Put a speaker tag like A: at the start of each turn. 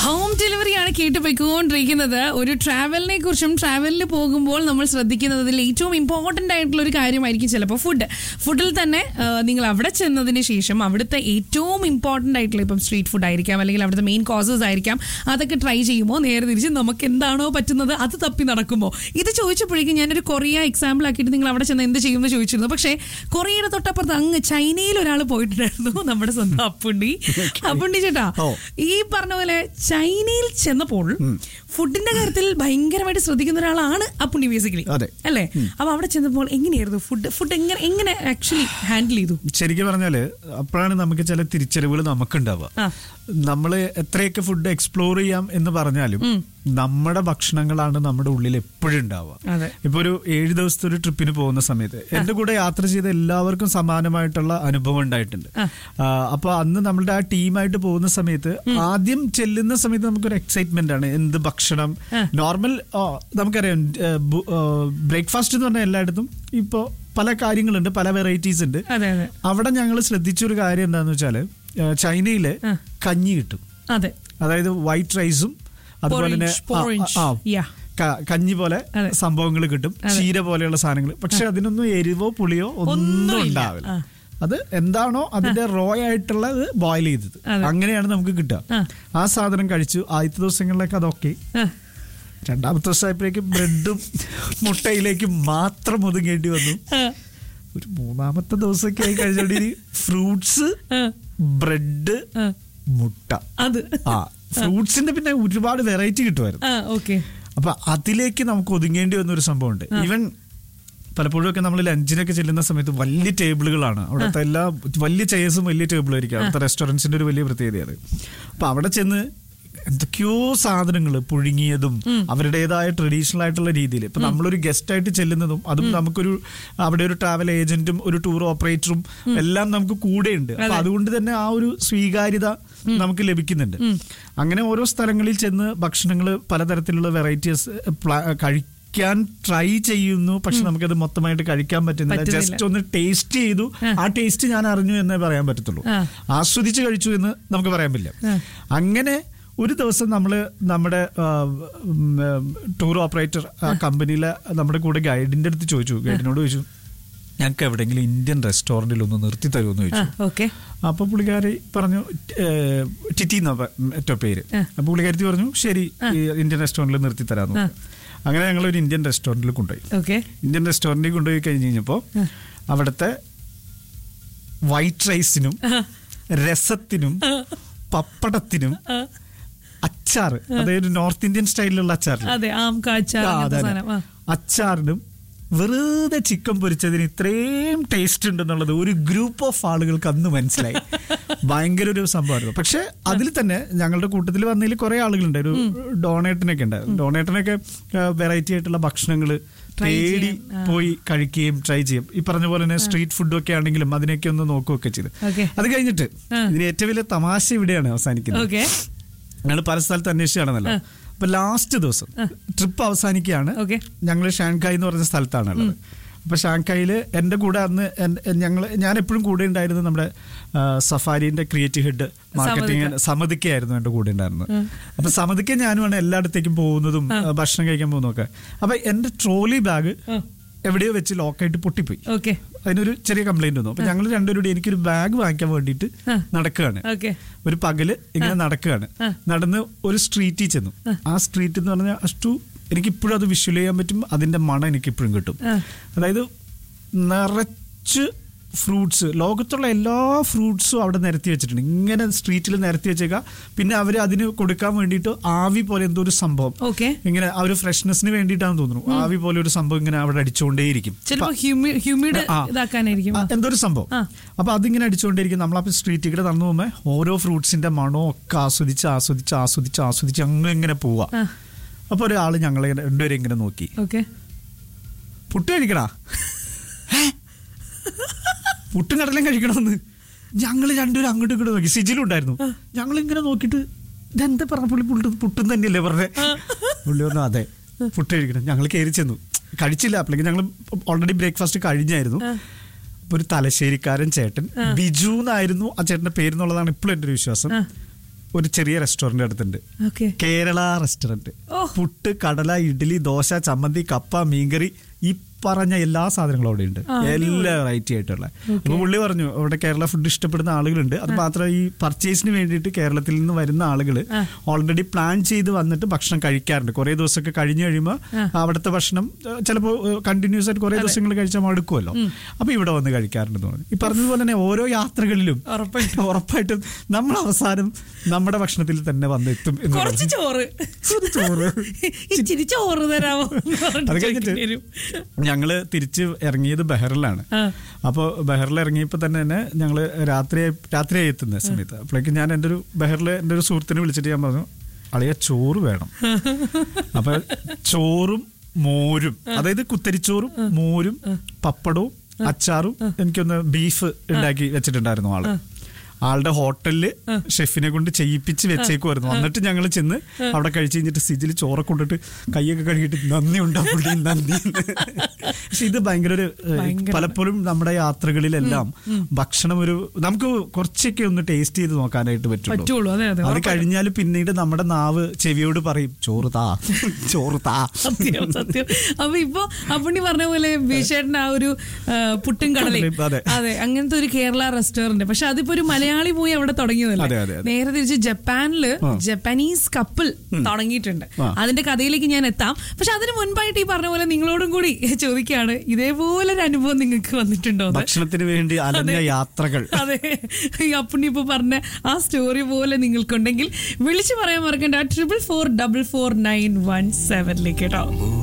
A: Home ഡെലിവറിയാണ് കേട്ട് പോയിക്കൊണ്ടിരിക്കുന്നത് ഒരു ട്രാവലിനെ കുറിച്ചും ട്രാവലിൽ പോകുമ്പോൾ നമ്മൾ ശ്രദ്ധിക്കുന്നതിൽ ഏറ്റവും ഇമ്പോർട്ടന്റ് ആയിട്ടുള്ള ഒരു കാര്യമായിരിക്കും ചിലപ്പോൾ ഫുഡ് ഫുഡിൽ തന്നെ ആ, നിങ്ങൾ അവിടെ ചെന്നതിന് ശേഷം അവിടുത്തെ ഏറ്റവും ഇമ്പോർട്ടന്റ് ആയിട്ടുള്ള ഇപ്പം സ്ട്രീറ്റ് ഫുഡ് ആയിരിക്കാം അല്ലെങ്കിൽ അവിടുത്തെ മെയിൻ കോസസ് ആയിരിക്കാം അതൊക്കെ ട്രൈ ചെയ്യുമോ നേരെ തിരിച്ച് നമുക്ക് എന്താണോ പറ്റുന്നത് അത് തപ്പി നടക്കുമോ ഇത് ചോദിച്ചപ്പോഴേക്കും ഞാനൊരു കൊറിയ എക്സാമ്പിൾ ആക്കിയിട്ട് നിങ്ങൾ അവിടെ ചെന്ന് എന്ത് ചെയ്യുമെന്ന് ചോദിച്ചിരുന്നു പക്ഷേ കൊറിയയുടെ തൊട്ടപ്പുറത്ത് അങ്ങ് ചൈനയിൽ ഒരാൾ പോയിട്ടുണ്ടായിരുന്നു നമ്മുടെ സ്വന്തം അപ്പുണ്ണി അപ്പുണ്ണി ചേട്ടാ
B: ഓ.
A: ഈ പറഞ്ഞ പോലെ ചൈനയിൽ ചെന്നപ്പോൾ ഫുഡിന്റെ കാര്യത്തിൽ ഭയങ്കരമായിട്ട് ശ്രദ്ധിക്കുന്ന ഒരാളാണ് അപ്പുണ്ണി ബേസിക്കലി
B: അതെ.
A: അല്ലേ അപ്പൊ അവിടെ ചെന്നപ്പോൾ എങ്ങനെയായിരുന്നു ഫുഡ് ഫുഡ് എങ്ങനെ എങ്ങനെ ആക്ച്വലി ഹാൻഡിൽ ചെയ്തു
B: ശരിക്കും പറഞ്ഞാല് അപ്പോഴാണ് നമുക്ക് ചില തിരിച്ചറിവുകൾ നമുക്കുണ്ടാവുക
A: ആ.
B: നമ്മൾ എത്രയൊക്കെ ഫുഡ് എക്സ്പ്ലോർ ചെയ്യാം എന്ന് പറഞ്ഞാലും നമ്മുടെ ഭക്ഷണങ്ങളാണ് നമ്മുടെ ഉള്ളിൽ എപ്പോഴും ഉണ്ടാവുക
A: അതെ.
B: ഇപ്പൊ ഒരു ഏഴ് ദിവസത്തെ ഒരു ട്രിപ്പിന് പോകുന്ന സമയത്ത് എന്റെ കൂടെ യാത്ര ചെയ്ത എല്ലാവർക്കും സമാനമായിട്ടുള്ള അനുഭവം ഉണ്ടായിട്ടുണ്ട്
A: ആ.
B: ആ, അപ്പൊ അന്ന് നമ്മളുടെ ആ ടീമായിട്ട് പോകുന്ന സമയത്ത് ആദ്യം ചെല്ലുന്ന സമയത്ത് നമുക്കൊരു എക്സൈറ്റ്മെന്റ് ആണ് എന്ത് ഭക്ഷണം നോർമൽ നമുക്കറിയാം ബ്രേക്ക്ഫാസ്റ്റ് എന്ന് പറഞ്ഞാൽ എല്ലായിടത്തും ഇപ്പോ പല കാര്യങ്ങളുണ്ട് പല വെറൈറ്റീസ് ഉണ്ട്
A: അതെ അതെ
B: അവിടെ ഞങ്ങൾ ശ്രദ്ധിച്ചൊരു കാര്യം എന്താന്ന് വെച്ചാല് ആ, ചൈനയില്
A: ആ.
B: കഞ്ഞി കിട്ടും
A: അതെ
B: അതായത് വൈറ്റ് റൈസും അതുപോലെ തന്നെ
A: Porridge,
B: ആ, ആ,
A: porridge. Yeah.
B: ക- കഞ്ഞി പോലെ
A: അതെ.
B: സംഭവങ്ങൾ കിട്ടും ചീര പോലെയുള്ള സാധനങ്ങൾ പക്ഷെ അതിനൊന്നും എരിവോ പുളിയോ ഒന്നും
A: ഒന്നുമില്ല.
B: ഉണ്ടാവില്ല
A: ആ.
B: അത് എന്താണോ അതിന്റെ റോ ആയിട്ടുള്ളത് ബോയിൽ ചെയ്തത്
A: അതെ.
B: അങ്ങനെയാണ് നമുക്ക് കിട്ടുക
A: ആ.
B: ആ സാധനം കഴിച്ചു ആദ്യത്തെ ദിവസങ്ങളിലൊക്കെ അതൊക്കെ
A: ആ,
B: രണ്ടാമത്തെ ദിവസമായപ്പോഴേക്കും ബ്രെഡും മുട്ടയിലേക്ക് മാത്രം ഒതുങ്ങേണ്ടി വന്നു
A: ആ,
B: ഒരു മൂന്നാമത്തെ ദിവസമൊക്കെ ആയി കഴിഞ്ഞോണ്ടി ഫ്രൂട്ട്സ്
A: ആ,
B: ബ്രെഡ്
A: ആ.
B: മുട്ട
A: അത്
B: ആ ഫ്രൂട്ട്സിന്റെ പിന്നെ ഒരുപാട് വെറൈറ്റി കിട്ടുമായിരുന്നു
A: ആ ഓക്കെ
B: അപ്പൊ അതിലേക്ക് നമുക്ക് ഒതുങ്ങേണ്ടി വന്ന ഒരു സംഭവമുണ്ട് ഈവൻ പലപ്പോഴും ഒക്കെ നമ്മൾ ലഞ്ചിനൊക്കെ ചെല്ലുന്ന സമയത്ത് വലിയ ടേബിളുകളാണ് അവിടുത്തെ എല്ലാ വലിയ ചെയർസും വലിയ ടേബിളും ആയിരിക്കും അവിടുത്തെ റെസ്റ്റോറൻറ്റ്സിന്റെ ഒരു വലിയ പ്രത്യേകതയാണ് അപ്പൊ അവിടെ ചെന്ന് എന്തൊക്കെയോ സാധനങ്ങൾ പുഴുങ്ങിയതും അവരുടേതായ ട്രഡീഷണൽ ആയിട്ടുള്ള രീതിയിൽ ഇപ്പൊ നമ്മളൊരു ഗസ്റ്റ് ആയിട്ട് ചെല്ലുന്നതും അതും നമുക്കൊരു അവിടെ ഒരു ട്രാവൽ ഏജന്റും ഒരു ടൂർ ഓപ്പറേറ്ററും എല്ലാം നമുക്ക് കൂടെയുണ്ട് അപ്പൊ അതുകൊണ്ട് തന്നെ ആ ഒരു സ്വീകാര്യത നമുക്ക് ലഭിക്കുന്നുണ്ട് അങ്ങനെ ഓരോ സ്ഥലങ്ങളിൽ ചെന്ന് ഭക്ഷണങ്ങൾ പലതരത്തിലുള്ള വെറൈറ്റീസ് കഴിക്കാൻ ട്രൈ ചെയ്യുന്നു പക്ഷെ നമുക്കത് മൊത്തമായിട്ട് കഴിക്കാൻ പറ്റുന്നില്ല
A: പറ്റുന്നില്ല.
B: ജസ്റ്റ് ഒന്ന് ടേസ്റ്റ് ചെയ്തു ആ ടേസ്റ്റ് ഞാൻ അറിഞ്ഞു എന്നേ പറയാൻ പറ്റത്തുള്ളൂ
A: ആ.
B: ആസ്വദിച്ച് കഴിച്ചു എന്ന് നമുക്ക് പറയാൻ പറ്റില്ല
A: ആ.
B: അങ്ങനെ ഒരു ദിവസം നമ്മൾ നമ്മുടെ ടൂർ ഓപ്പറേറ്റർ കമ്പനിയിലെ നമ്മുടെ കൂടെ ഗൈഡിന്റെ അടുത്ത് ചോദിച്ചു ഗൈഡിനോട് ചോദിച്ചു ഞങ്ങൾക്ക് എവിടെയെങ്കിലും ഇന്ത്യൻ റെസ്റ്റോറന്റിൽ ഒന്ന് നിർത്തി തരുമെന്ന്
A: ആ
B: ചോദിച്ചു
A: ഓക്കെ
B: അപ്പൊ പുള്ളിക്കാരി പറഞ്ഞു ഏഹ്, ടിറ്റി എന്നാ പ- ഏറ്റവും പേര്
A: ആ.
B: അപ്പൊ പുള്ളിക്കാരത്തി പറഞ്ഞു ശരി ഈ ഇന്ത്യൻ റെസ്റ്റോറന്റിൽ നിർത്തി തരാമെന്ന് പറഞ്ഞു. അങ്ങനെ ഞങ്ങൾ ഒരു ഇന്ത്യൻ റെസ്റ്റോറന്റിൽ കൊണ്ടുപോയി
A: ഓക്കെ
B: ഇന്ത്യൻ റെസ്റ്റോറന്റിൽ കൊണ്ടുപോയി കഴിഞ്ഞ് കഴിഞ്ഞപ്പോൾ അവിടുത്തെ വൈറ്റ് റൈസിനും രസത്തിനും പപ്പടത്തിനും അച്ചാറ് അതായത് നോർത്ത് ഇന്ത്യൻ സ്റ്റൈലിലുള്ള അച്ചാർ
A: അതെ ആം കാച്ച
B: ആ,
A: അങ്ങനത്തെ
B: അതെ,
A: സാധനം ആ
B: അതെ. അച്ചാറിനും വെറുതെ ചിക്കൻ പൊരിച്ചതിന് ഇത്രയും ടേസ്റ്റ് ഉണ്ടെന്നുള്ളത് ഒരു ഗ്രൂപ്പ് ഓഫ് ആളുകൾക്ക് അന്ന് മനസ്സിലായി ഭയങ്കര ഒരു സംഭവമായിരുന്നു പക്ഷെ അതിൽ തന്നെ ഞങ്ങളുടെ കൂട്ടത്തിൽ വന്നതിൽ കുറെ ആളുകളുണ്ട് ഒരു ഡോണേട്ടനൊക്കെ ഉണ്ട് ഡോണേട്ടനൊക്കെ വെറൈറ്റി ആയിട്ടുള്ള ഭക്ഷണങ്ങൾ
A: Try
B: തേടി
A: ചെയ്യാൻ, ആ.
B: പോയി കഴിക്കുകയും ട്രൈ ചെയ്യും ഈ പറഞ്ഞ പോലെ തന്നെ സ്ട്രീറ്റ് ഫുഡും ഒക്കെ ആണെങ്കിലും അതിനെയൊക്കെ ഒന്ന് നോക്കുകയൊക്കെ ചെയ്ത്
A: Okay.
B: അത് കഴിഞ്ഞിട്ട്
A: ആ.
B: ഇതിന് ഏറ്റവും വലിയ തമാശ ഇവിടെയാണ് അവസാനിക്കുന്നത്
A: ഓക്കെ
B: ഞങ്ങൾ പല സ്ഥലത്ത് അന്വേഷിച്ചാണെന്നല്ലോ അപ്പൊ ലാസ്റ്റ് ദിവസം ട്രിപ്പ് അവസാനിക്കുകയാണ്
A: Okay.
B: ഞങ്ങൾ ഷാങ്കായ് എന്ന് പറഞ്ഞ സ്ഥലത്താണുള്ളത് അപ്പൊ ഷാങ്കായില് എന്റെ കൂടെ അന്ന് ഞങ്ങൾ ഞാൻ എപ്പോഴും കൂടെ ഉണ്ടായിരുന്നത് നമ്മുടെ ആ, സഫാരിന്റെ ക്രിയേറ്റീവ് ഹെഡ് മാർക്കറ്റിംഗ് സമതിക്കായിരുന്നു എന്റെ കൂടെ ഉണ്ടായിരുന്നത് അപ്പൊ സമതിക്ക ഞാനുമാണ് എല്ലായിടത്തേക്കും പോകുന്നതും ആ, ഭക്ഷണം കഴിക്കാൻ പോകുന്നതൊക്കെ അപ്പൊ എന്റെ ട്രോളി ബാഗ് എവിടെയോ വെച്ച് ലോക്കായിട്ട് പൊട്ടിപ്പോയി
A: ഓക്കെ
B: അതിനൊരു ചെറിയ കംപ്ലൈന്റ് വന്നു അപ്പൊ ഞങ്ങൾ രണ്ടുപേരും എനിക്കൊരു ബാഗ് വാങ്ങിക്കാൻ വേണ്ടിയിട്ട്
A: ആ.
B: നടക്കുകയാണ്
A: ഓക്കെ
B: ഒരു പകല് ഇങ്ങനെ നടക്കുകയാണ് നടന്ന് ഒരു സ്ട്രീറ്റിൽ ചെന്നു ആ സ്ട്രീറ്റ് എന്ന് പറഞ്ഞാൽ അഷ്ടു എനിക്ക് ഇപ്പോഴും അത് വിഷ്വൽ ചെയ്യാൻ പറ്റും അതിന്റെ മണം എനിക്ക് ഇപ്പോഴും കിട്ടും
A: ആ.
B: അതായത് നിറച്ച് ഫ്രൂട്ട്സ് ലോകത്തുള്ള എല്ലാ ഫ്രൂട്ട്സും അവിടെ നിരത്തി വെച്ചിട്ടുണ്ട് ഇങ്ങനെ സ്ട്രീറ്റിൽ നിരത്തി വെച്ചേക്കാം പിന്നെ അവർ അതിന് കൊടുക്കാൻ വേണ്ടിയിട്ട് ആവി പോലെ എന്തോ ഒരു സംഭവം
A: ഓക്കെ
B: ഇങ്ങനെ ആ ഒരു ഫ്രഷ്നെസ്സിന് വേണ്ടിയിട്ടാണെന്ന് തോന്നുന്നു ആവി പോലെ ഒരു സംഭവം ഇങ്ങനെ അവിടെ അടിച്ചുകൊണ്ടേയിരിക്കും
A: ചിലപ്പോ ഹ്യൂമിഡ്
B: ആ.
A: ഇതാക്കാനായിരിക്കും
B: ആ, എന്തോ ഒരു സംഭവം
A: ആ.
B: അപ്പൊ അതിങ്ങനെ അടിച്ചുകൊണ്ടിരിക്കും നമ്മളപ്പോ സ്ട്രീറ്റിൽ കൂടെ നടന്നു പോകുമ്പോ ഓരോ ഫ്രൂട്ട്സിന്റെ മണവും ഒക്കെ ആസ്വദിച്ച് ആസ്വദിച്ച് ആസ്വദിച്ച് ആസ്വദിച്ച് അങ്ങനെ ഇങ്ങനെ പോവാ
A: ആ.
B: അപ്പൊ ഒരാള് ഞങ്ങളെ ഇങ്ങനെ രണ്ടുപേരും ഇങ്ങനെ നോക്കി
A: ഓക്കെ
B: പുട്ട് കഴിക്കടാ "ഹേ? പുട്ടും കടലും കഴിക്കണമെന്ന് ഞങ്ങൾ രണ്ടുപേരും അങ്ങോട്ടും ഇങ്ങോട്ടും നോക്കി സിജിലും ഉണ്ടായിരുന്നു ഞങ്ങൾ ഇങ്ങനെ നോക്കിയിട്ട് ഇതെന്താ പറഞ്ഞ പുള്ളി പുട്ട് പുട്ടും തന്നെയല്ലേ പറഞ്ഞേ പുള്ളി പറഞ്ഞു അതെ പുട്ട് കഴിക്കണം ഞങ്ങൾ കയറി ചെന്നു കഴിച്ചില്ല അപ്പോഴേക്കും ഞങ്ങൾ ഓൾറെഡി ബ്രേക്ക്ഫാസ്റ്റ് കഴിഞ്ഞായിരുന്നു അപ്പൊ ഒരു തലശ്ശേരിക്കാരൻ ചേട്ടൻ ബിജു എന്നായിരുന്നു ആ ചേട്ടന്റെ പേരെന്നുള്ളതാണ് ഇപ്പോഴും എൻ്റെ ഒരു വിശ്വാസം ഒരു ചെറിയ റെസ്റ്റോറന്റ് അടുത്തുണ്ട്
A: ഓക്കെ
B: കേരള റെസ്റ്റോറന്റ്
A: ഓ.
B: പുട്ട് കടല ഇഡ്ഡലി ദോശ ചമ്മന്തി കപ്പ മീൻകറി ഈ പറഞ്ഞ എല്ലാ സാധനങ്ങളും അവിടെ ഉണ്ട് എല്ലാ വെറൈറ്റി ആയിട്ടുള്ള അപ്പൊ പുള്ളി പറഞ്ഞു അവിടെ കേരള ഫുഡ് ഇഷ്ടപ്പെടുന്ന ആളുകളുണ്ട് അത് മാത്രമല്ല ഈ പർച്ചേസിന് വേണ്ടിയിട്ട് കേരളത്തിൽ നിന്ന് വരുന്ന ആളുകൾ ഓൾറെഡി പ്ലാൻ ചെയ്ത് വന്നിട്ട് ഭക്ഷണം കഴിക്കാറുണ്ട് കുറെ ദിവസമൊക്കെ കഴിഞ്ഞു കഴിയുമ്പോൾ അവിടുത്തെ ഭക്ഷണം ചിലപ്പോൾ കണ്ടിന്യൂസ് ആയിട്ട് കുറെ ദിവസങ്ങൾ കഴിച്ചാൽ മടുക്കുമല്ലോ അപ്പൊ ഇവിടെ വന്ന് കഴിക്കാറുണ്ടെന്ന് പറഞ്ഞു ഈ പറഞ്ഞതുപോലെ തന്നെ ഓരോ യാത്രകളിലും
A: ഉറപ്പായിട്ടും.
B: ഉറപ്പായിട്ടും നമ്മൾ അവസാനം നമ്മുടെ ഭക്ഷണത്തിൽ തന്നെ വന്നെത്തും എന്ന്
A: കുറച്ച്
B: പറഞ്ഞു.
A: ചോറ്
B: ഒരു ചോറ്
A: ഇച്ചിരി ചോറ് തരാമോ എന്ന് പറഞ്ഞിട്ട്
B: അത് കഴിഞ്ഞിട്ട്
A: ചോദിക്കേണ്ടി വരും.
B: ഞങ്ങള് തിരിച്ച് ഇറങ്ങിയത് ബഹറിലാണ്
A: ആ.
B: അപ്പോൾ ബഹറിൽ ഇറങ്ങിയപ്പോൾ തന്നെ തന്നെ ഞങ്ങള് രാത്രി രാത്രിയായി എത്തുന്ന സമയത്ത് അപ്പോഴേക്കും ഞാൻ എൻ്റെ ഒരു ബഹറിൽ എൻ്റെ ഒരു സുഹൃത്തിനെ വിളിച്ചിട്ട് ഞാൻ പറഞ്ഞു അളിയ ചോറ് വേണം അപ്പൊ ചോറും മോരും അതായത് കുത്തരിച്ചോറും മോരും പപ്പടവും അച്ചാറും എനിക്കൊന്ന് ബീഫ് ഉണ്ടാക്കി വെച്ചിട്ടുണ്ടായിരുന്നു ആള് ആളുടെ ഹോട്ടലില് ഷെഫിനെ കൊണ്ട് ചെയ്യിപ്പിച്ച് വെച്ചേക്കുമായിരുന്നു എന്നിട്ട് ഞങ്ങൾ ചെന്ന് അവിടെ കഴിച്ച് കഴിഞ്ഞിട്ട് സിജിൽ ചോറൊക്കെ കൊണ്ടിട്ട് കൈയൊക്കെ കഴുകിയിട്ട് നന്ദി ഉണ്ടാ പുള്ളി നന്ദി പക്ഷെ ഇത് ഭയങ്കര ഒരു ഏഹ്,
A: ഭയങ്കര.
B: പലപ്പോഴും നമ്മുടെ യാത്രകളിലെല്ലാം ഭക്ഷണം ഒരു നമുക്ക് കുറച്ചൊക്കെ ഒന്ന് ടേസ്റ്റ് ചെയ്ത് നോക്കാനായിട്ട് പറ്റുള്ളൂ
A: പറ്റുള്ളൂ അതെ അതെ
B: അത് കഴിഞ്ഞാൽ പിന്നീട് നമ്മുടെ നാവ് ചെവിയോട് പറയും ചോറ് താ ചോറ് താ
A: സത്യം സത്യം അപ്പൊ ഇപ്പൊ അപ്പുണ്ണി പറഞ്ഞ പോലെ ബീഷേട്ടന്റെ ആ ഒരു ആ, പുട്ടും കടലയും
B: കടലയും, അതെ.
A: അതെ അങ്ങനത്തെ ഒരു കേരള റെസ്റ്റോറന്റ് പക്ഷെ അതിപ്പോ ഒരു മലയാളി പോയി അവിടെ
B: അതെ,
A: തുടങ്ങിയതല്ലേ
B: അതെ, അതെ.
A: നേരെ തിരിച്ച് ജപ്പാനില് ജപ്പാനീസ് കപ്പിൾ തുടങ്ങിയിട്ടുണ്ട്
B: ആ.
A: അതിന്റെ കഥയിലേക്ക് ഞാൻ എത്താം പക്ഷെ അതിന് മുൻപായിട്ട് ഈ പറഞ്ഞ പോലെ നിങ്ങളോടും കൂടി ചോദിക്കുകയാണ് ഇതേപോലെ ഒരു അനുഭവം നിങ്ങൾക്ക് വന്നിട്ടുണ്ടോ എന്ന്?
B: ഭക്ഷണത്തിന് വേണ്ടി അലഞ്ഞ യാത്രകൾ
A: അതെ ഈ അപ്പുണ്ണി ഇപ്പൊ പറഞ്ഞ ആ സ്റ്റോറി പോലെ നിങ്ങൾക്കുണ്ടെങ്കിൽ വിളിച്ചു പറയാൻ മറക്കണ്ട triple four double four nine one സെവനിലേക്ക് കേട്ടോ